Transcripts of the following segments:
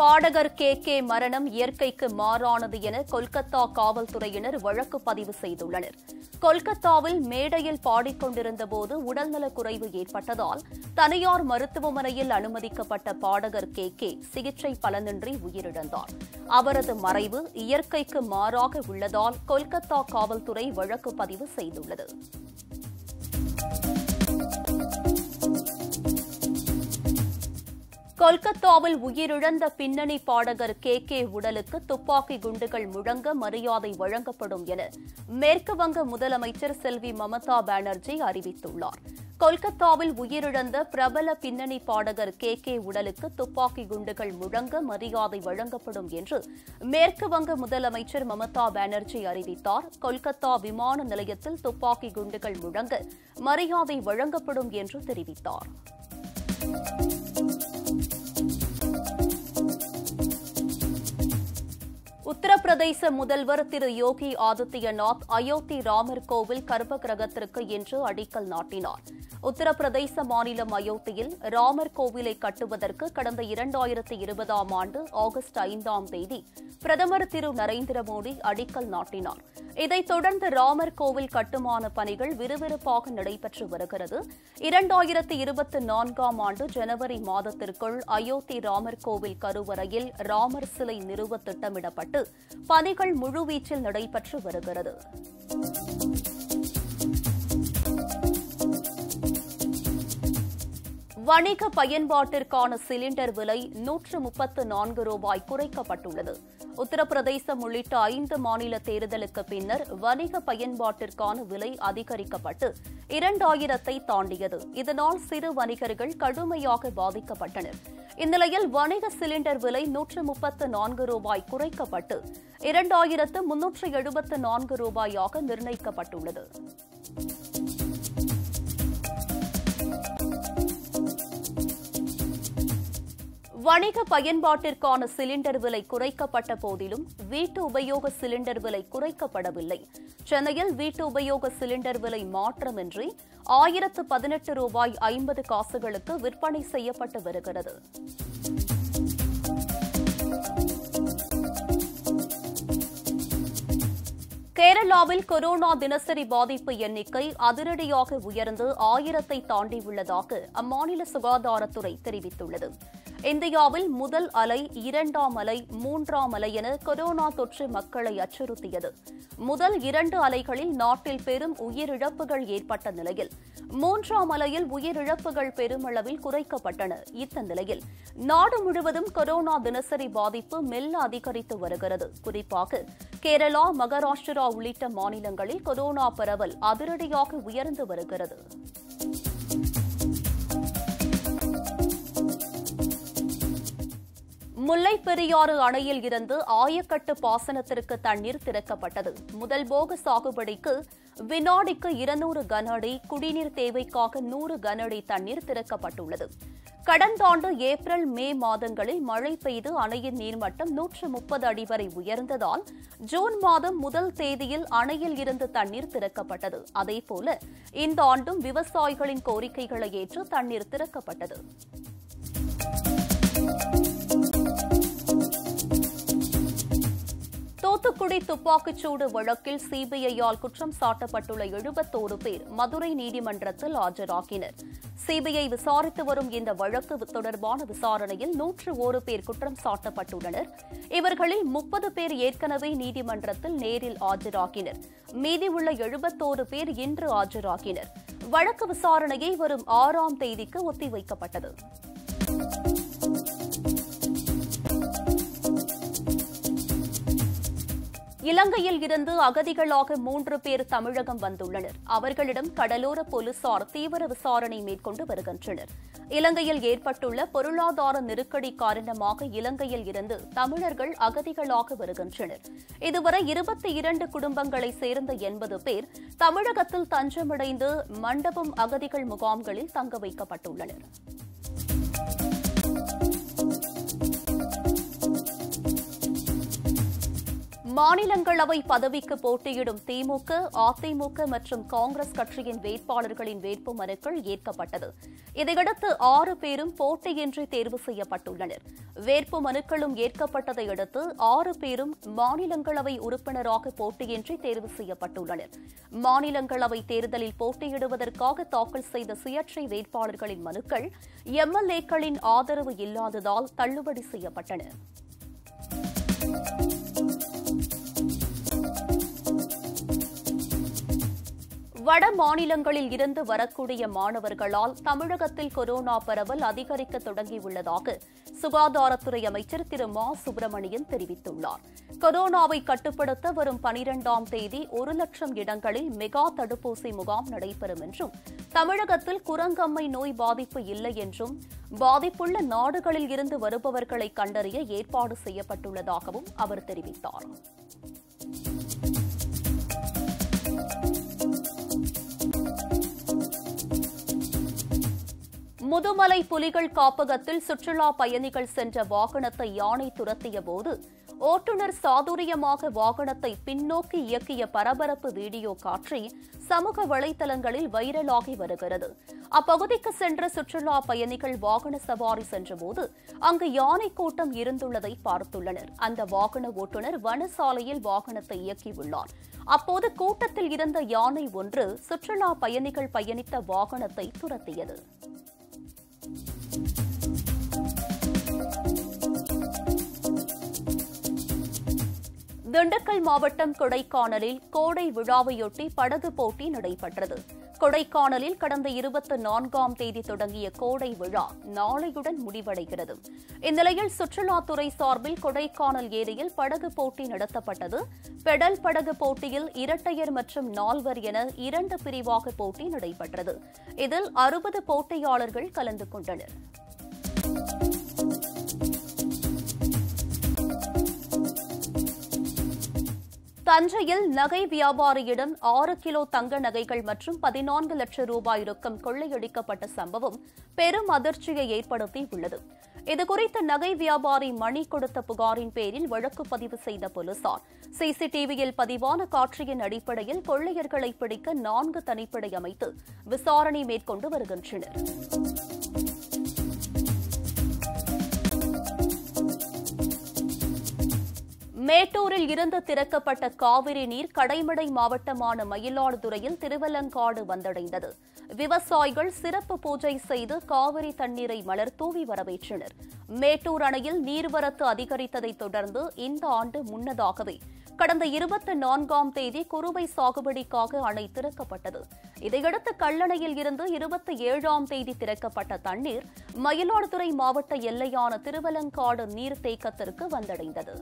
பாடகர் K K மரணம் இயற்கைக்கு மாறானது என கொல்கத்தா காவல்துறையினர் வழக்கு பதிவு செய்துள்ளனர் கொல்கத்தாவில் மேடையில் பாடிக்கொண்டிருந்தபோது உடல்நலக் குறைவு ஏற்பட்டதால் தனியார் மருத்துவமனையில் அனுமதிக்கப்பட்ட பாடகர் கே கே சிகிச்சை பலனின்றி உயிரிழந்தார் அவரது மறைவு இயற்கைக்கு மாறாக உள்ளதால் கொல்கத்தா காவல்துறை வழக்கு பதிவு செய்துள்ளது கொல்கத்தாவில் உயிரிழந்த பின்னணி பாடகர் கே கே உடலுக்கு துப்பாக்கி குண்டுகள் முழங்க மரியாதை வழங்கப்படும் என மேற்கு வங்க முதலமைச்சர் செல்வி மமதா பானர்ஜி அறிவித்துள்ளார் கொல்கத்தாவில் உயிரிழந்த பிரபல பின்னணி பாடகர் கே கே உடலுக்கு துப்பாக்கி குண்டுகள் முழங்க மரியாதை வழங்கப்படும் என்று மேற்கு வங்க முதலமைச்சர் மமதா பானர்ஜி அறிவித்தார் கொல்கத்தா விமான நிலையத்தில் துப்பாக்கி குண்டுகள் முழங்க மரியாதை வழங்கப்படும் என்று தெரிவித்தார் உத்தரப்பிரதேச முதல்வர் திரு யோகி ஆதித்யநாத் அயோத்தி ராமர் கோவில் கர்ப்ப கிரகத்திற்கு இன்று அடிக்கல் நாட்டினார் உத்தரப்பிரதேச மாநிலம் அயோத்தியில் ராமர் கோவிலை கட்டுவதற்கு கடந்த இரண்டாயிரத்தி இருபதாம் ஆண்டு ஆகஸ்ட் ஐந்தாம் தேதி பிரதமர் திரு நரேந்திர மோடி அடிக்கல் நாட்டினார் இதைத் தொடர்ந்து ராமர் கோவில் கட்டுமான பணிகள் விறுவிறுப்பாக நடைபெற்று வருகிறது இரண்டாயிரத்தி இருபத்தி நான்காம் ஆண்டு ஜனவரி மாதத்திற்குள் அயோத்தி ராமர் கோவில் கருவறையில் ராமர் சிலை நிறுவ திட்டமிடப்பட்டு பணிகள் முழுவீச்சில் நடைபெற்று வருகிறது வணிக பயன்பாட்டிற்கான சிலிண்டர் விலை நூற்று முப்பத்து நான்கு ரூபாய் குறைக்கப்பட்டுள்ளது உத்தரப்பிரதேசம் உள்ளிட்ட ஐந்து மாநில தேர்தலுக்கு பின்னர் வணிக பயன்பாட்டிற்கான விலை அதிகரிக்கப்பட்டு இரண்டாயிரத்தை தாண்டியது இதனால் சிறு வணிகர்கள் கடுமையாக பாதிக்கப்பட்டனர் இந்நிலையில் வணிக சிலிண்டர் விலை நூற்று முப்பத்து நான்கு ரூபாய் குறைக்கப்பட்டு இரண்டாயிரத்து முன்னூற்று எழுபத்து நான்கு ரூபாயாக நிர்ணயிக்கப்பட்டுள்ளது வணிக பயன்பாட்டிற்கான சிலிண்டர் விலை குறைக்கப்பட்ட போதிலும் வீட்டு உபயோக சிலிண்டர் விலை குறைக்கப்படவில்லை சென்னையில் வீட்டு உபயோக சிலிண்டர் விலை மாற்றமின்றி ஆயிரத்து பதினெட்டு ரூபாய் ஐம்பது காசுகளுக்கு விற்பனை செய்யப்பட்டு வருகிறது கேரளாவில் கொரோனா தினசரி பாதிப்பு எண்ணிக்கை அதிரடியாக உயர்ந்து ஆயிரத்தை தாண்டியுள்ளதாக அம்மாநில சுகாதாரத்துறை தெரிவித்துள்ளது இந்தியாவில் முதல் அலை இரண்டாம் அலை மூன்றாம் அலை என கொரோனா தொற்று மக்களை அச்சுறுத்தியது முதல் இரண்டு அலைகளில் நாட்டில் பெரும் உயிரிழப்புகள் ஏற்பட்ட நிலையில் மூன்றாம் அலையில் உயிரிழப்புகள் பெருமளவில் குறைக்கப்பட்டன இந்த நிலையில் நாடு முழுவதும் கொரோனா தினசரி பாதிப்பு மெல்ல அதிகரித்து வருகிறது குறிப்பாக கேரளா மகாராஷ்டிரா உள்ளிட்ட மாநிலங்களில் கொரோனா பரவல் அதிரடியாக உயர்ந்து வருகிறது முல்லைப் பெரியாறு அணையில் இருந்து ஆயக்கட்டு பாசனத்திற்கு தண்ணீர் திறக்கப்பட்டது முதல் போக சாகுபடிக்கு வினாடிக்கு இருநூறு கன அடி குடிநீர் தேவைக்காக நூறு கன அடி தண்ணீர் திறக்கப்பட்டுள்ளது கடந்த ஆண்டு ஏப்ரல் மே மாதங்களில் மழை பெய்து அணையின் நீர்மட்டம் நூற்று முப்பது அடி வரை உயர்ந்ததால் ஜூன் மாதம் முதல் தேதியில் அணையில் இருந்து தண்ணீர் திறக்கப்பட்டது அதேபோல இந்த ஆண்டும் விவசாயிகளின் கோரிக்கைகளை ஏற்று தண்ணீர் திறக்கப்பட்டது தூத்துக்குடி துப்பாக்கிச்சூடு வழக்கில் சிபிஐயால் குற்றம் சாட்டப்பட்டுள்ள எழுபத்தோரு பேர் மதுரை நீதிமன்றத்தில் ஆஜராகினர் சிபிஐ விசாரித்து வரும் இந்த வழக்கு தொடர்பான விசாரணையில் நூற்று ஒரு பேர் குற்றம் சாட்டப்பட்டுள்ளனர் இவர்களில் முப்பது பேர் ஏற்கனவே நீதிமன்றத்தில் நேரில் ஆஜராகினர் மீதி உள்ள எழுபத்தோரு பேர் இன்று ஆஜராகினர் வழக்கு விசாரணையை வரும் ஆறாம் தேதிக்கு ஒத்திவைக்கப்பட்டது இலங்கையில் இருந்து அகதிகளாக மூன்று பேர் தமிழகம் வந்துள்ளனர் அவர்களிடம் கடலோர போலீசார் தீவிர விசாரணை மேற்கொண்டு வருகின்றனர் இலங்கையில் ஏற்பட்டுள்ள பொருளாதார நெருக்கடி காரணமாக இலங்கையில் இருந்து தமிழர்கள் அகதிகளாக வருகின்றனர் இதுவரை இருபத்தி இரண்டு குடும்பங்களைச் சேர்ந்த எண்பது பேர் தமிழகத்தில் தஞ்சமடைந்து மண்டபம் அகதிகள் முகாம்களில் தங்க வைக்கப்பட்டுள்ளனர் மாநிலங்களவை பதவிக்கு போட்டியிடும் திமுக அதிமுக மற்றும் காங்கிரஸ் கட்சியின் வேட்பாளர்களின் வேட்பு மனுக்கள் ஏற்கப்பட்டது இதையடுத்து ஆறு பேரும் போட்டியின்றி தேர்வு செய்யப்பட்டுள்ளனர் வேட்பு மனுக்களும் ஏற்கப்பட்டதை அடுத்து ஆறு பேரும் மாநிலங்களவை உறுப்பினராக போட்டியின்றி தேர்வு செய்யப்பட்டுள்ளனர் மாநிலங்களவை தேர்தலில் போட்டியிடுவதற்காக தாக்கல் செய்த சுயேட்சை வேட்பாளர்களின் மனுக்கள் எம்எல்ஏக்களின் ஆதரவு இல்லாததால் தள்ளுபடி செய்யப்பட்டன வட மாநிலங்களில் இருந்து வரக்கூடிய மாணவர்களால் தமிழகத்தில் கொரோனா பரவல் அதிகரிக்க தொடங்கியுள்ளதாக சுகாதாரத்துறை அமைச்சர் திரு மா சுப்பிரமணியன் தெரிவித்துள்ளார் கொரோனாவை கட்டுப்படுத்த வரும் பனிரெண்டாம் தேதி ஒரு லட்சம் இடங்களில் மெகா தடுப்பூசி முகாம் நடைபெறும் என்றும் தமிழகத்தில் குரங்கம்மை நோய் பாதிப்பு இல்லை என்றும் பாதிப்புள்ள நாடுகளில் இருந்து வருபவர்களை கண்டறிய ஏற்பாடு செய்யப்பட்டுள்ளதாகவும் அவர் தெரிவித்தார் முதுமலை புலிகள் காப்பகத்தில் சுற்றுலா பயணிகள் சென்ற வாகனத்தை யானை துரத்திய போது ஓட்டுநர் சாதுரியமாக வாகனத்தை பின்னோக்கி இயக்கிய பரபரப்பு வீடியோ காட்சி சமூக வலைதளங்களில் வைரலாகி வருகிறது அப்பகுதிக்கு சென்ற சுற்றுலா பயணிகள் வாகன சவாரி சென்றபோது அங்கு யானை கூட்டம் இருந்துள்ளதை பார்த்துள்ளனர் அந்த வாகன ஓட்டுநர் வனசாலையில் வாகனத்தை இயக்கியுள்ளார் அப்போது கூட்டத்தில் இருந்த யானை ஒன்று சுற்றுலா பயணிகள் பயணித்த வாகனத்தை துரத்தியது திண்டுக்கல் மாவட்டம் கொடைக்கானலில் கோடை விழாவையொட்டி படகு போட்டி நடைபெற்றது கொடைக்கானலில் கடந்த இருபத்தி நான்காம் தேதி தொடங்கிய கோடை விழா நாளையுடன் முடிவடைகிறது இந்நிலையில் சுற்றுலாத்துறை சார்பில் கொடைக்கானல் ஏரியில் படகு போட்டி நடத்தப்பட்டது பெடல் படகு போட்டியில் இரட்டையர் மற்றும் நால்வர் என இரண்டு பிரிவாக போட்டி நடைபெற்றது இதில் அறுபது போட்டியாளர்கள் கலந்து கொண்டனர் தஞ்சையில் நகை வியாபாரியிடம் ஆறு கிலோ தங்க நகைகள் மற்றும் பதினான்கு லட்சம் ரூபாய் ரொக்கம் கொள்ளையடிக்கப்பட்ட சம்பவம் பெரும் அதிர்ச்சியை ஏற்படுத்தி உள்ளது இதுகுறித்து நகை வியாபாரி மணி கொடுத்த புகாரின் பேரில் வழக்கு பதிவு செய்த போலீசார் சிசிடிவியில் பதிவான காட்சியின் அடிப்படையில் கொள்ளையர்களை பிடிக்க நான்கு தனிப்படை அமைத்து விசாரணை மேற்கொண்டு வருகின்றனர் மேட்டூரில் இருந்து திறக்கப்பட்ட காவிரி நீர் கடைமடை மாவட்டமான மயிலாடுதுறையில் திருவல்லங்காடு வந்தடைந்தது விவசாயிகள் சிறப்பு பூஜை செய்து காவிரி தண்ணீரை மலர் தூவி வரவேற்றனர் மேட்டூர் அணையில் நீர்வரத்து அதிகரித்ததைத் தொடர்ந்து இந்த ஆண்டு முன்னதாகவே கடந்த இருபத்தி நான்காம் தேதி குறுவை சாகுபடிக்காக அணை திறக்கப்பட்டது இதையடுத்து கல்லணையில் இருந்து இருபத்தி ஏழாம் தேதி திறக்கப்பட்ட தண்ணீர் மயிலாடுதுறை மாவட்ட எல்லையான திருவலங்காடு நீர்த்தேக்கத்திற்கு வந்தடைந்தது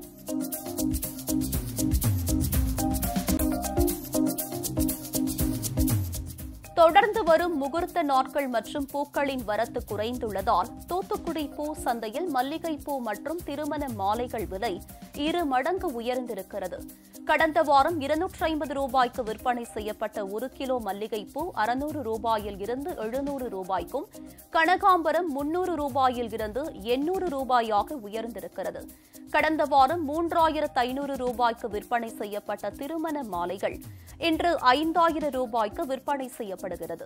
தொடர்ந்து வரும் முகூர்த்த நாட்கள் மற்றும் பூக்களின் வரத்து குறைந்துள்ளதால் தூத்துக்குடி பூ சந்தையில் மல்லிகை பூ மற்றும் திருமண மாலைகள் விலை இரு மடங்கு உயர்ந்திருக்கிறது கடந்த வாரம் இருநூற்றி ஐம்பது ரூபாய்க்கு விற்பனை செய்யப்பட்ட ஒரு கிலோ மல்லிகைப்பூ அறுநூறு ரூபாயில் இருந்து எழுநூறு ரூபாய்க்கும் கனகாம்பரம் முன்னூறு ரூபாயில் இருந்து எண்ணூறு ரூபாயாக உயர்ந்திருக்கிறது கடந்த வாரம் மூன்றாயிரத்து ஐநூறு ரூபாய்க்கு விற்பனை செய்யப்பட்ட திருமண மாலைகள் இன்று ஐந்தாயிரம் ரூபாய்க்கு விற்பனை செய்யப்படுகிறது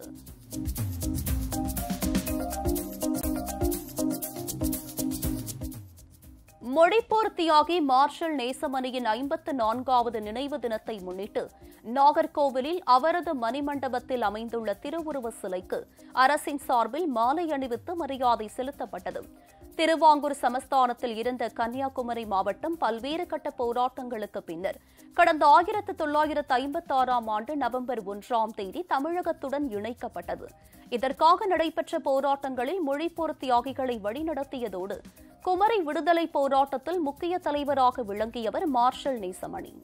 மொழிப்போர் தியாகி மார்ஷல் நேசமணியின் ஐம்பத்து நான்காவது நினைவு தினத்தை முன்னிட்டு நாகர்கோவிலில் அவரது மணிமண்டபத்தில் அமைந்துள்ள திருவுருவ சிலைக்கு அரசின் சார்பில் மாலை அணிவித்து மரியாதை செலுத்தப்பட்டது திருவாங்கூர் சமஸ்தானத்தில் இருந்த கன்னியாகுமரி மாவட்டம் பல்வேறு கட்ட போராட்டங்களுக்கு பின்னர் கடந்த ஆயிரத்து தொள்ளாயிரத்து ஐம்பத்தாறாம் ஆண்டு நவம்பர் ஒன்றாம் தேதி தமிழகத்துடன் இணைக்கப்பட்டது இதற்காக நடைபெற்ற போராட்டங்களில் மொழிப்போர் தியாகிகளை வழிநடத்தியதோடு குமரி விடுதலை போராட்டத்தில் முக்கிய தலைவராக விளங்கியவர் மார்ஷல் நேசமணி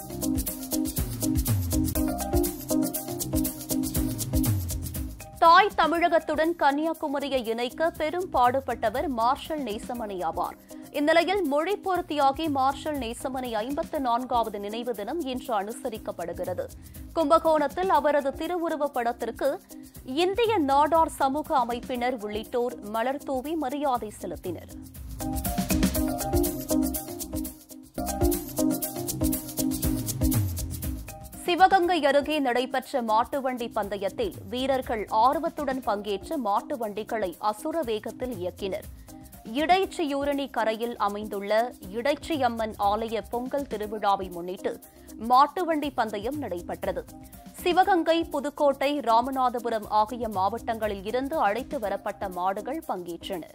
தாய் தமிழகத்துடன் கன்னியாகுமரியை இணைக்க பெரும் பாடுபட்டவர் மார்ஷல் நேசமணி ஆவார் இந்நிலையில் மொழிப்போர் தியாகி மார்ஷல் நேசமணி ஐம்பத்து நான்காவது நினைவு தினம் இன்று அனுசரிக்கப்படுகிறது கும்பகோணத்தில் அவரது திருவுருவப் படத்திற்கு இந்திய நாடார் சமூக அமைப்பினர் உள்ளிட்டோர் மலர் தூவி மரியாதை செலுத்தினர் சிவகங்கை அருகே நடைபெற்ற மாட்டு வண்டி பந்தயத்தில் வீரர்கள் ஆர்வத்துடன் பங்கேற்று மாட்டு வண்டிகளை அசுர வேகத்தில் இயக்கினர் இடைச்சியூரணி கரையில் அமைந்துள்ள இடைச்சியம்மன் ஆலய பொங்கல் திருவிழாவை முன்னிட்டு மாட்டு வண்டி பந்தயம் நடைபெற்றது சிவகங்கை புதுக்கோட்டை ராமநாதபுரம் ஆகிய மாவட்டங்களில் இருந்து அழைத்து வரப்பட்ட மாடுகள் பங்கேற்றன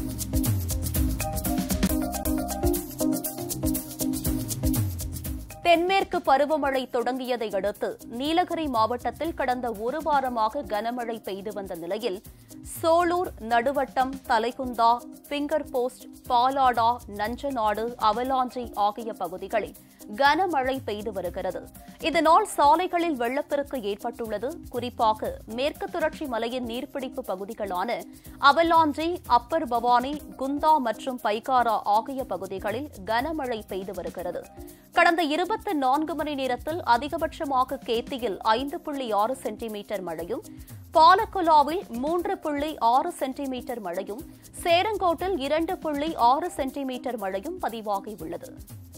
தென்மேற்கு பருவமழை தொடங்கியதை அடுத்து நீலகிரி மாவட்டத்தில் கடந்த ஒரு வாரமாக கனமழை பெய்து வந்த நிலையில் சோலூர் நடுவட்டம் தலைகுந்தா பிங்கர் போஸ்ட் பாலாடா நஞ்சநாடு அவலாஞ்சி ஆகிய பகுதிகளில் கனமழை பெய்து வருகிறது இதனால் சாலைகளில் வெள்ளப்பெருக்கு ஏற்பட்டுள்ளது குறிப்பாக மேற்கு தொடர்ச்சி மலையின் நீர்பிடிப்பு பகுதிகளான அவலாஞ்சி அப்பர் பவானி குந்தா மற்றும் பைகாரா ஆகிய பகுதிகளில் கனமழை பெய்து வருகிறது கடந்த இருபத்தி நான்கு மணி நேரத்தில் அதிகபட்சமாக கேத்தியில் ஐந்து புள்ளி ஆறு சென்டிமீட்டர் மழையும் பாலக்குலாவில் மூன்று புள்ளி ஆறு சென்டிமீட்டர் மழையும் சேரங்கோட்டில் இரண்டு புள்ளி ஆறு சென்டிமீட்டர் மழையும் பதிவாகியுள்ளது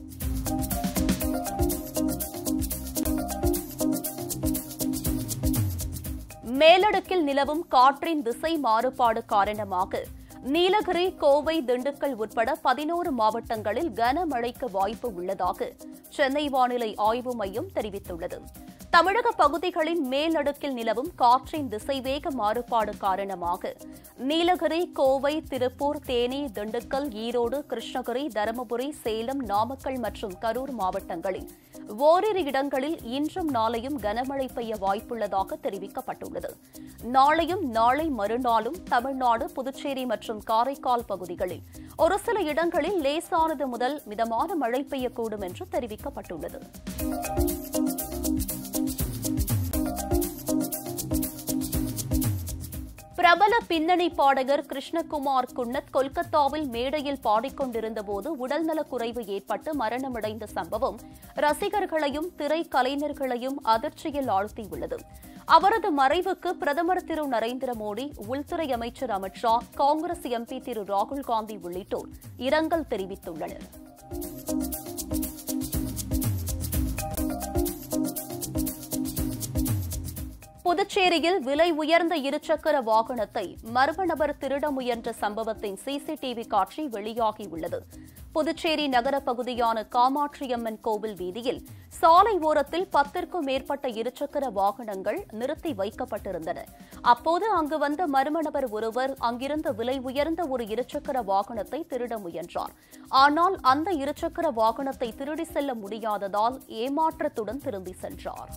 மேலடுக்கில் நிலவும் காற்றின் திசை மாறுபாடு காரணமாக நீலகிரி கோவை திண்டுக்கல் உட்பட பதினோரு மாவட்டங்களில் கனமழைக்கு வாய்ப்பு உள்ளதாக சென்னை வானிலை ஆய்வு மையம் தெரிவித்துள்ளது தமிழக பகுதிகளின் மேலடுக்கில் நிலவும் காற்றின் திசைவேக மாறுபாடு காரணமாக நீலகிரி கோவை திருப்பூர் தேனி திண்டுக்கல் ஈரோடு கிருஷ்ணகிரி தருமபுரி சேலம் நாமக்கல் மற்றும் கரூர் மாவட்டங்களில் ஓரிரு இடங்களில் இன்றும் நாளையும் கனமழை பெய்ய வாய்ப்புள்ளதாக தெரிவிக்கப்பட்டுள்ளது நாளையும் நாளை மறுநாளும் தமிழ்நாடு புதுச்சேரி மற்றும் காரைக்கால் பகுதிகளில் ஒரு சில இடங்களில் லேசானது முதல் மிதமான மழை பெய்யக்கூடும் என்று தெரிவிக்கப்பட்டுள்ளது பிரபல பின்னணி பாடகர் கிருஷ்ணகுமார் குன்னத் கொல்கத்தாவில் மேடையில் பாடிக்கொண்டிருந்தபோது உடல்நலக்குறைவு ஏற்பட்டு மரணமடைந்த சம்பவம் ரசிகர்களையும் திரைக்கலைஞர்களையும் அதிர்ச்சியில் ஆழ்த்தியுள்ளது அவரது மறைவுக்கு பிரதமர் திரு நரேந்திர மோடி உள்துறை அமைச்சர் அமித் ஷா காங்கிரஸ் எம்பி திரு ராகுல் காந்தி உள்ளிட்டோர் இரங்கல் தெரிவித்துள்ளனர் புதுச்சேரியில் விலை உயர்ந்த இருசக்கர வாகனத்தை மர்ம நபர் திருட முயன்ற சம்பவத்தின் சிசிடிவி காட்சி வெளியாகியுள்ளது புதுச்சேரி நகர பகுதியான காமாட்சியம்மன் கோவில் வீதியில் சாலை ஓரத்தில் பத்திற்கும் மேற்பட்ட இருசக்கர வாகனங்கள் நிறுத்தி வைக்கப்பட்டிருந்தன அப்போது அங்கு வந்த மர்ம நபர் ஒருவர் அங்கிருந்த விலை உயர்ந்த ஒரு இருசக்கர வாகனத்தை திருட முயன்றார் ஆனால் அந்த இருசக்கர வாகனத்தை திருடி செல்ல முடியாததால் ஏமாற்றத்துடன் திரும்பி சென்றார்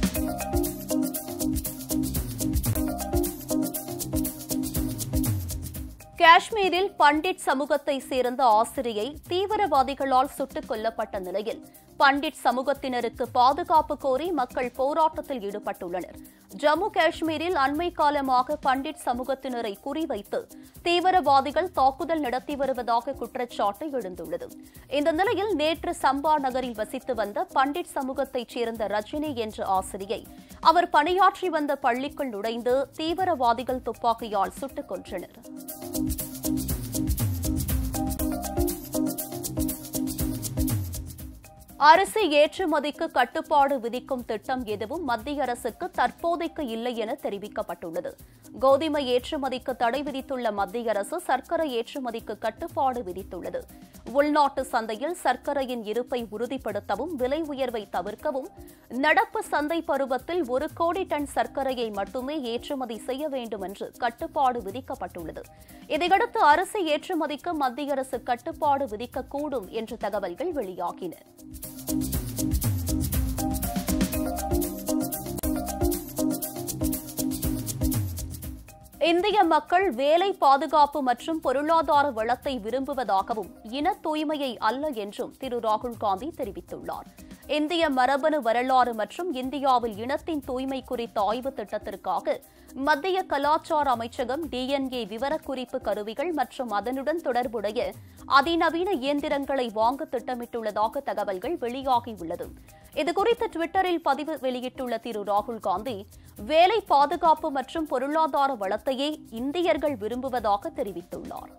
காஷ்மீரில் பண்டிட் சமூகத்தை சேர்ந்த ஆசிரியை தீவிரவாதிகளால் சுட்டுக் கொல்லப்பட்ட நிலையில் பண்டிட் சமூகத்தினருக்கு பாதுகாப்பு கோரி மக்கள் போராட்டத்தில் ஈடுபட்டுள்ளனர் ஜம்மு காஷ்மீரில் அண்மை காலமாக பண்டிட் சமூகத்தினரை குறிவைத்து தீவிரவாதிகள் தாக்குதல் நடத்தி வருவதாக குற்றச்சாட்டு எழுந்துள்ளது இந்த நிலையில் நேற்று சம்பா நகரில் வசித்து வந்த பண்டிட் சமூகத்தைச் சேர்ந்த ரஜினி என்ற ஆசிரியை அவர் பணியாற்றி வந்த பள்ளிக்குள் நுழைந்து தீவிரவாதிகள் துப்பாக்கியால் சுட்டுக் கொன்றனர் அரிசி ஏற்றுமதிக்கு கட்டுப்பாடு விதிக்கும் திட்டம் எதுவும் மத்திய அரசுக்கு தற்போதைக்கு இல்லை என தெரிவிக்கப்பட்டுள்ளது கோதுமை ஏற்றுமதிக்கு தடை விதித்துள்ள மத்திய அரசு சர்க்கரை ஏற்றுமதிக்கு கட்டுப்பாடு விதித்துள்ளது உள்நாட்டு சந்தையில் சர்க்கரையின் இருப்பை உறுதிப்படுத்தவும் விலை உயர்வை தவிர்க்கவும் நடப்பு சந்தை பருவத்தில் ஒரு கோடி டன் சர்க்கரையை மட்டுமே ஏற்றுமதி செய்ய வேண்டும் என்று கட்டுப்பாடு விதிக்கப்பட்டுள்ளது இதையடுத்து அரிசி ஏற்றுமதிக்கு மத்திய அரசு கட்டுப்பாடு விதிக்கக்கூடும் என்ற தகவல்கள் வெளியாகின இந்திய மக்கள் வேலை பாதுகாப்பு மற்றும் பொருளாதார வளத்தை விரும்புவதாகவும் இன தூய்மையை அல்ல என்றும் திரு ராகுல் காந்தி தெரிவித்துள்ளார் இந்திய மரபணு வரலாறு மற்றும் இந்தியாவில் இனத்தின் தூய்மை குறித்த ஆய்வு திட்டத்திற்காக மத்திய கலாச்சார அமைச்சகம் டிஎன்ஏ விவரக்குறிப்பு கருவிகள் மற்றும் அதனுடன் தொடர்புடைய அதிநவீன இயந்திரங்களை வாங்க திட்டமிட்டுள்ளதாக தகவல்கள் வெளியாகியுள்ளது இதுகுறித்து டுவிட்டரில் பதிவு வெளியிட்டுள்ள திரு ராகுல் காந்தி வேலை பாதுகாப்பு மற்றும் பொருளாதார வளத்தையே இந்தியர்கள் விரும்புவதாக தெரிவித்துள்ளார்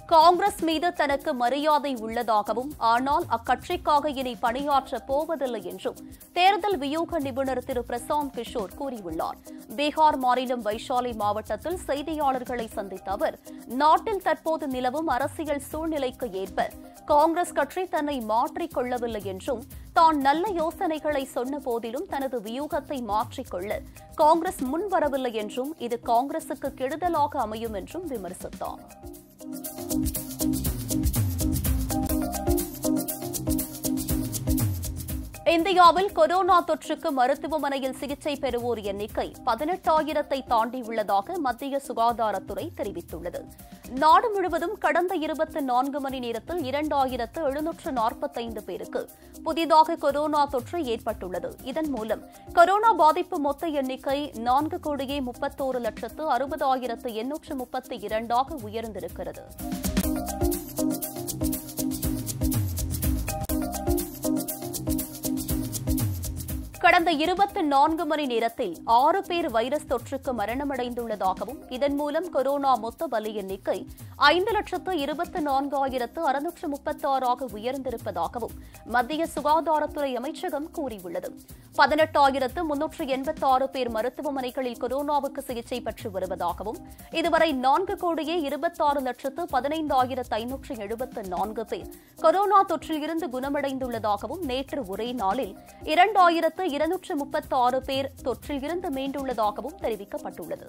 காங்கிரஸ் மீது தனக்கு மரியாதை உள்ளதாகவும் ஆனால் அக்கட்சிக்காக இனி பணியாற்றப் போவதில்லை என்றும் தேர்தல் வியூக நிபுணர் திரு பிரசாந்த் கிஷோர் கூறியுள்ளார் பீகார் மாநிலம் வைஷாலி மாவட்டத்தில் செய்தியாளர்களை சந்தித்த அவர் நாட்டில் தற்போது நிலவும் அரசியல் சூழ்நிலைக்கு ஏற்ப காங்கிரஸ் கட்சி தன்னை மாற்றிக் கொள்ளவில்லை என்றும் தான் நல்ல யோசனைகளை சொன்ன போதிலும் தனது வியூகத்தை மாற்றிக்கொள்ள காங்கிரஸ் முன்வரவில்லை என்றும் இது காங்கிரசுக்கு கெடுதலாக அமையும் என்றும் விமர்சித்தார் இந்தியாவில் கொரோனா தொற்றுக்கு மருத்துவமனையில் சிகிச்சை பெறுவோர் எண்ணிக்கை பதினெட்டாயிரத்தை தாண்டியுள்ளதாக மத்திய சுகாதாரத்துறை தெரிவித்துள்ளது நாடு முழுவதும் கடந்த இருபத்தி நான்கு மணி நேரத்தில் இரண்டாயிரத்து எழுநூற்று நாற்பத்தைந்து பேருக்கு புதிதாக கொரோனா தொற்று ஏற்பட்டுள்ளது இதன் மூலம் கொரோனா பாதிப்பு மொத்த எண்ணிக்கை நான்கு கோடியே முப்பத்தோரு லட்சத்து அறுபதாயிரத்து எண்ணூற்று முப்பத்தி இரண்டாக உயர்ந்திருக்கிறது கடந்த இருபத்தி நான்கு மணி நேரத்தில் ஆறு பேர் வைரஸ் தொற்றுக்கு மரணமடைந்துள்ளதாகவும் இதன் மூலம் கொரோனா மொத்த பலி எண்ணிக்கை ஐந்து லட்சத்து இருபத்தி நான்காயிரத்து அறுநூற்று முப்பத்தாறாக உயர்ந்திருப்பதாகவும் மத்திய சுகாதாரத்துறை அமைச்சகம் கூறியுள்ளது பதினெட்டாயிரத்து முன்னூற்று எண்பத்தாறு பேர் மருத்துவமனைகளில் கொரோனாவுக்கு சிகிச்சை பெற்று வருவதாகவும் இதுவரை நான்கு கோடியே இருபத்தாறு லட்சத்து பதினைந்தாயிரத்து ஐநூற்று எழுபத்து நான்கு பேர் கொரோனா தொற்றில் இருந்து குணமடைந்துள்ளதாகவும் நேற்று ஒரே நாளில் இரண்டாயிரத்து இருநூற்று முப்பத்தாறு பேர் தொற்றில் இருந்து மீண்டுள்ளதாகவும் தெரிவிக்கப்பட்டுள்ளது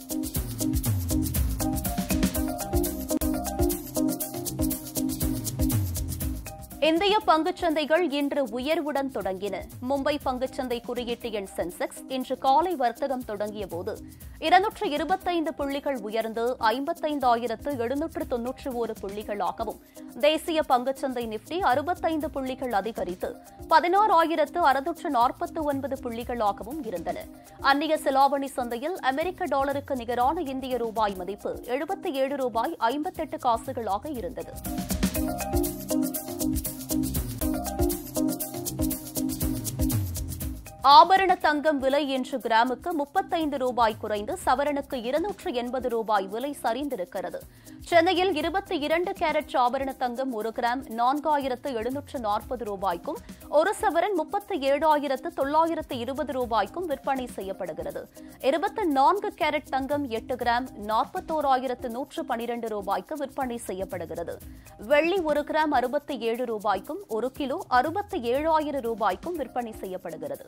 இந்திய பங்குச்சந்தைகள் இன்று உயர்வுடன் தொடங்கின மும்பை பங்குச்சந்தை குறியீட்டு எண் சென்செக்ஸ் இன்று காலை வர்த்தகம் தொடங்கியபோது இருநூற்று இருபத்தைந்து புள்ளிகள் உயர்ந்து ஐம்பத்தைந்தாயிரத்து எழுநூற்று தொன்னூற்று ஒரு புள்ளிகளாகவும் தேசிய பங்குச்சந்தை நிப்டி அறுபத்தைந்து புள்ளிகள் அதிகரித்து பதினோராயிரத்து அறுநூற்று நாற்பத்தி ஒன்பது புள்ளிகளாகவும் இருந்தன அந்நிய செலாவணி சந்தையில் அமெரிக்க டாலருக்கு நிகரான இந்திய ரூபாய் மதிப்பு எழுபத்தி ஏழு ரூபாய் ஐம்பத்தெட்டு காசுகளாக இருந்தது ஆபரண தங்கம் விலை இன்று கிராமுக்கு முப்பத்தைந்து ரூபாய் குறைந்து சவரனுக்கு இருநூற்று எண்பது ரூபாய் விலை சரிந்திருக்கிறது சென்னையில் இருபத்தி இரண்டு கேரட் ஆபரண தங்கம் ஒரு கிராம் நான்காயிரத்து எழுநூற்று நாற்பது ரூபாய்க்கும் ஒரு சவரன் முப்பத்தி ஏழாயிரத்து தொள்ளாயிரத்து இருபது ரூபாய்க்கும் விற்பனை செய்யப்படுகிறது இருபத்தி நான்கு கேரட் தங்கம் எட்டு கிராம் நாற்பத்தோராயிரத்து நூற்று பனிரெண்டு ரூபாய்க்கு விற்பனை செய்யப்படுகிறது வெள்ளி ஒரு கிராம் அறுபத்தி ஏழு ரூபாய்க்கும் ஒரு கிலோ அறுபத்தி ஏழாயிரம் ரூபாய்க்கும் விற்பனை செய்யப்படுகிறது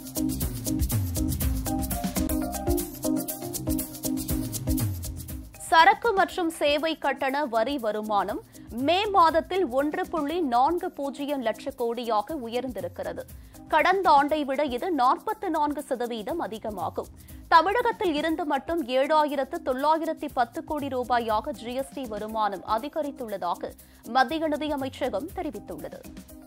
சரக்கு மற்றும் சேவை கட்டண வரி வருமானம் மே மாதத்தில் ஒன்று புள்ளி நான்கு பூஜ்ஜியம் லட்ச கோடியாக உயர்ந்திருக்கிறது கடந்த ஆண்டை விட இது நாற்பத்தி நான்கு சதவீதம் அதிகமாகும் தமிழகத்தில் இருந்து மட்டும் ஏழாயிரத்து தொள்ளாயிரத்தி பத்து கோடி ரூபாயாக ஜிஎஸ்டி வருமானம் அதிகரித்துள்ளதாக மத்திய நிதியமைச்சகம் தெரிவித்துள்ளது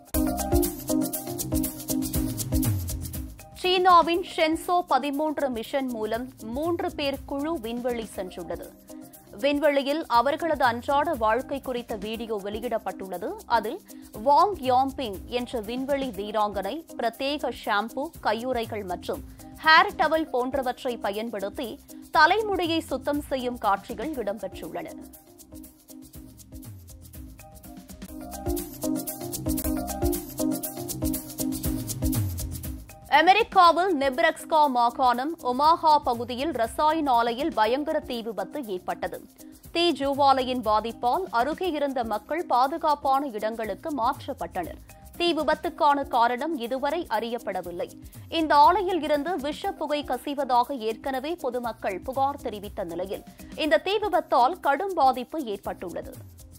சீனாவின் ஷென்சோ பதிமூன்று மிஷன் மூலம் மூன்று பேர் குழு விண்வெளி சென்றுள்ளது விண்வெளியில் அவர்களது அன்றாட வாழ்க்கை குறித்த வீடியோ வெளியிடப்பட்டுள்ளது அதில் வாங் யாம்பிங் என்ற விண்வெளி வீராங்கனை பிரத்யேக ஷாம்பு கையுறைகள் மற்றும் ஹேர் டவல் போன்றவற்றை பயன்படுத்தி தலைமுடியை சுத்தம் செய்யும் காட்சிகள் இடம்பெற்றுள்ளன அமெரிக்காவில் நெப்ரக்ஸ்கா மாகாணம் ஒமாஹா பகுதியில் ரசாயன ஆலையில் பயங்கர தீ விபத்து ஏற்பட்டது தீ ஜூவாலையின் பாதிப்பால் அருகே இருந்த மக்கள் பாதுகாப்பான இடங்களுக்கு மாற்றப்பட்டனர் தீ விபத்துக்கான காரணம் இதுவரை அறியப்படவில்லை இந்த ஆலையில் இருந்து விஷ புகை கசிவதாக ஏற்கனவே பொதுமக்கள் புகார் தெரிவித்த நிலையில் இந்த தீ விபத்தால் கடும் பாதிப்பு ஏற்பட்டுள்ளது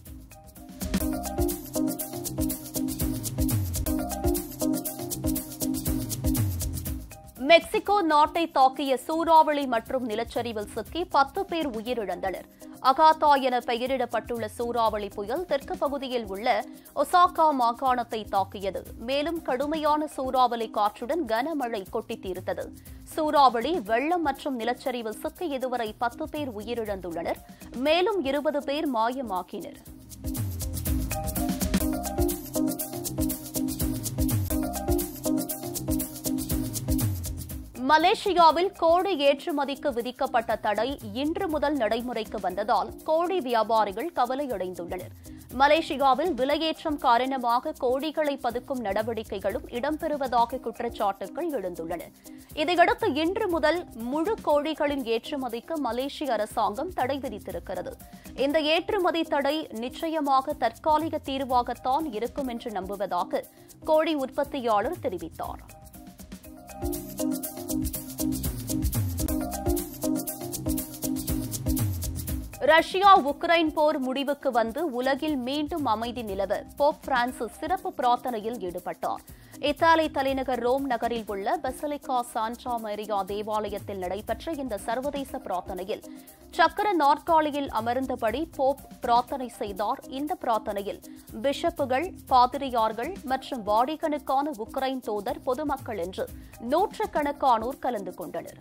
மெக்சிகோ நாட்டை தாக்கிய சூறாவளி மற்றும் நிலச்சரிவில் சிக்கி பத்து பேர் உயிரிழந்தனர் அகாத்தா என பெயரிடப்பட்டுள்ள சூறாவளி புயல் தெற்கு பகுதியில் உள்ள ஒசாகா மாகாணத்தை தாக்கியது மேலும் கடுமையான சூறாவளி காற்றுடன் கனமழை கொட்டி தீர்த்தது சூறாவளி வெள்ளம் மற்றும் நிலச்சரிவில் சிக்கி இதுவரை பத்து பேர் உயிரிழந்துள்ளனர் மேலும் இருபது பேர் மாயமாக்கினர் மலேசியாவில் கோழி ஏற்றுமதிக்கு விதிக்கப்பட்ட தடை இன்று முதல் நடைமுறைக்கு வந்ததால் கோழி வியாபாரிகள் கவலையடைந்துள்ளனர் மலேசியாவில் விலையேற்றம் காரணமாக கோழிகளை பதுக்கும் நடவடிக்கைகளும் இடம்பெறுவதாக குற்றச்சாட்டுகள் எழுந்துள்ளன இதையடுத்து இன்று முதல் முழு கோழிகளின் ஏற்றுமதிக்கு மலேசிய அரசாங்கம் தடை விதித்திருக்கிறது இந்த ஏற்றுமதி தடை நிச்சயமாக தற்காலிக தீர்வாகத்தான் இருக்கும் என்று நம்புவதாக கோழி உற்பத்தியாளர் தெரிவித்தார் ரஷ்யா உக்ரைன் போர் முடிவுக்கு வந்து உலகில் மீண்டும் அமைதி நிலவ போப் பிரான்சிஸ் சிறப்பு பிரார்த்தனையில் ஈடுபட்டார் இத்தாலி தலைநகர் ரோம் நகரில் உள்ள பெசலிகா சாண்டா மேரியா தேவாலயத்தில் நடைபெற்ற இந்த சர்வதேச பிரார்த்தனையில் சக்கர நாற்காலியில் அமர்ந்தபடி போப் பிரார்த்தனை செய்தார் இந்த பிரார்த்தனையில் பிஷப்புகள் பாதிரியார்கள் மற்றும் வாடிகனுக்கான உக்ரைன் தூதர் பொதுமக்கள் என்று நூற்றுக்கணக்கானோர் கலந்து கொண்டனர்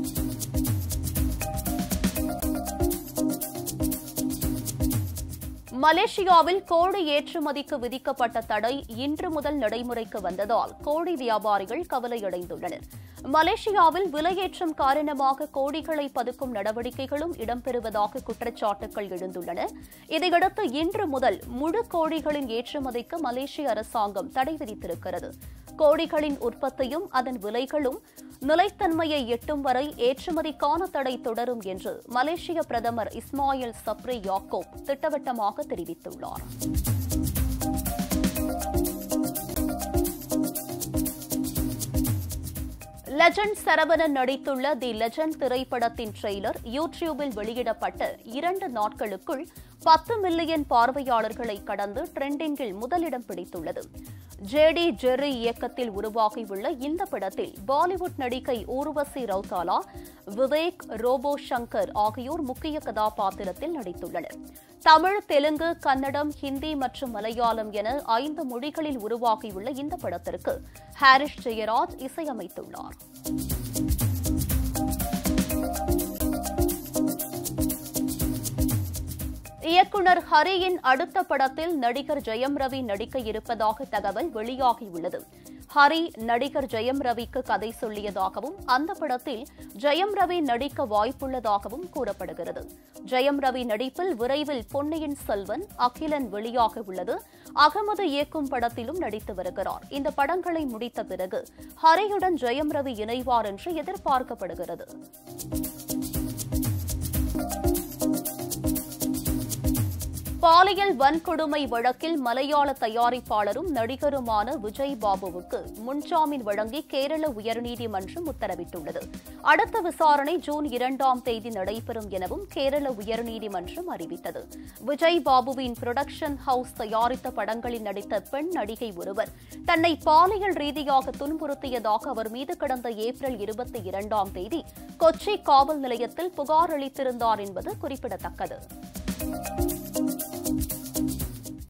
மலேசியாவில் கோழி ஏற்றுமதிக்கு விதிக்கப்பட்ட தடை இன்று முதல் நடைமுறைக்கு வந்ததால் கோழி வியாபாரிகள் கவலையடைந்துள்ளனர் மலேசியாவில் விலையேற்றம் காரணமாக கோழிகளை பதுக்கும் நடவடிக்கைகளும் இடம்பெறுவதாக குற்றச்சாட்டுகள் எழுந்துள்ளன இதையடுத்து இன்று முதல் முழு கோழிகளின் ஏற்றுமதிக்கு மலேசிய அரசாங்கம் தடை விதித்திருக்கிறது கோழிகளின் உற்பத்தியும் அதன் விலைகளும் நிலைத்தன்மையை எட்டும் வரை ஏற்றுமதிக்கான தடை தொடரும் என்று மலேசிய பிரதமர் இஸ்மாயில் சப்ரி யாக்கோப் திட்டவட்டமாக தெரிவித்துள்ளார் லெஜண்ட் சரவணன் நடித்துள்ள தி லெஜண்ட் திரைப்படத்தின் ட்ரெய்லர் யூடியூபில் வெளியிடப்பட்ட இரண்டு நாட்களுக்குள் பத்து மில்லியன் பார்வையாளர்களை கடந்து ட்ரெண்டிங்கில் முதலிடம் பிடித்துள்ளது ஜேடி ஜெர்ரி இயக்கத்தில் உருவாகியுள்ள இந்த படத்தில் பாலிவுட் நடிகை ஊர்வசி ரவுதாலா விவேக் ரோபோ சங்கர் ஆகியோர் முக்கிய கதாபாத்திரத்தில் நடித்துள்ளனர் தமிழ் தெலுங்கு கன்னடம் ஹிந்தி மற்றும் மலையாளம் என ஐந்து மொழிகளில் உருவாகியுள்ள இந்த படத்திற்கு ஹாரிஸ் ஜெயராஜ் இசையமைத்துள்ளார் இயக்குனர் ஹரியின் அடுத்த படத்தில் நடிகர் ஜெயம் ரவி நடிக்க இருப்பதாக தகவல் வெளியாகியுள்ளது ஹரி நடிகர் ஜெயம் ரவிக்கு கதை சொல்லியதாகவும் அந்த படத்தில் ஜெயம் ரவி நடிக்க வாய்ப்புள்ளதாகவும் கூறப்படுகிறது ஜெயம் ரவி நடிப்பில் விரைவில் பொன்னியின் செல்வன் அகிலன் வெளியாக உள்ளது அகமது இயக்கும் படத்திலும் நடித்து வருகிறார் இந்த படங்களை முடித்த பிறகு ஹரியுடன் ஜெயம் ரவி இணைவார் என்று எதிர்பார்க்கப்படுகிறது பாலியல் வன்கொடுமை வழக்கில் மலையாள தயாரிப்பாளரும் நடிகருமான விஜய் பாபுவுக்கு முன்ஜாமீன் வழங்கி கேரள உயர்நீதிமன்றம் உத்தரவிட்டுள்ளது அடுத்த விசாரணை ஜூன் இரண்டாம் தேதி நடைபெறும் எனவும் கேரள உயர்நீதிமன்றம் அறிவித்தது விஜய் பாபுவின் புரொடக்ஷன் ஹவுஸ் தயாரித்த படங்களில் நடித்த பெண் நடிகை ஒருவர் தன்னை பாலியல் ரீதியாக துன்புறுத்தியதாக அவர் மீது கடந்த ஏப்ரல் இருபத்தி இரண்டாம் தேதி கொச்சி காவல் நிலையத்தில் புகார் அளித்திருந்தார் என்பது குறிப்பிடத்தக்கது